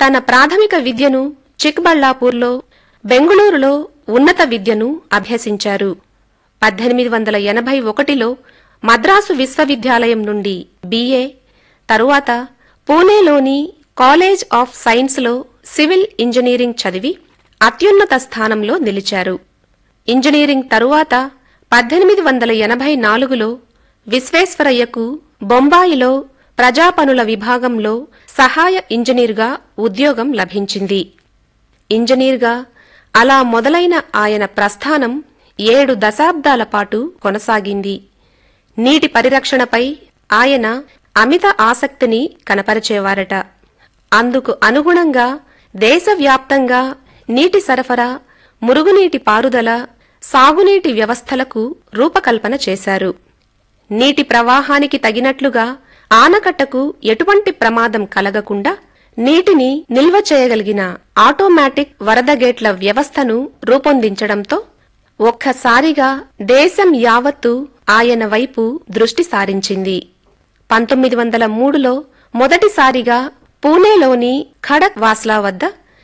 తన ప్రాథమిక విద్యను చిక్బళ్లాపూర్లో బెంగుళూరులో ఉన్నత విద్యను అభ్యసించారు పద్దెనిమిది వందల ఎనభై ఒకటిలో మద్రాసు విశ్వవిద్యాలయం నుండి బిఏ తరువాత పూణేలోని కాలేజ్ ఆఫ్ సైన్స్లో సివిల్ ఇంజనీరింగ్ చదివి అత్యున్నత స్థానంలో నిలిచారు ఇంజనీరింగ్ తరువాత పద్దెనిమిది వందల ఎనభై నాలుగులో విశ్వేశ్వరయ్యకు బొంబాయిలో ప్రజాపనుల విభాగంలో సహాయ ఇంజనీర్గా ఉద్యోగం లభించింది ఇంజనీర్గా అలా మొదలైన ఆయన ప్రస్థానం ఏడు దశాబ్దాల పాటు కొనసాగింది నీటి పరిరక్షణపై ఆయన అమిత ఆసక్తిని కనపరిచేవారట అందుకు అనుగుణంగా దేశవ్యాప్తంగా నీటి సరఫరా మురుగునీటి పారుదల సాగునీటి వ్యవస్థలకు రూపకల్పన చేశారు నీటి ప్రవాహానికి తగినట్లుగా ఆనకట్టకు ఎటువంటి ప్రమాదం కలగకుండా నీటిని నిల్వ చేయగలిగిన ఆటోమేటిక్ వరద గేట్ల వ్యవస్థను రూపొందించడంతో ఒక్కసారిగా దేశం యావత్తు ఆయన వైపు దృష్టి సారించింది పంతొమ్మిది వందల మూడులో మొదటిసారిగా పూణేలోని ఖడక్ వాస్లా వద్ద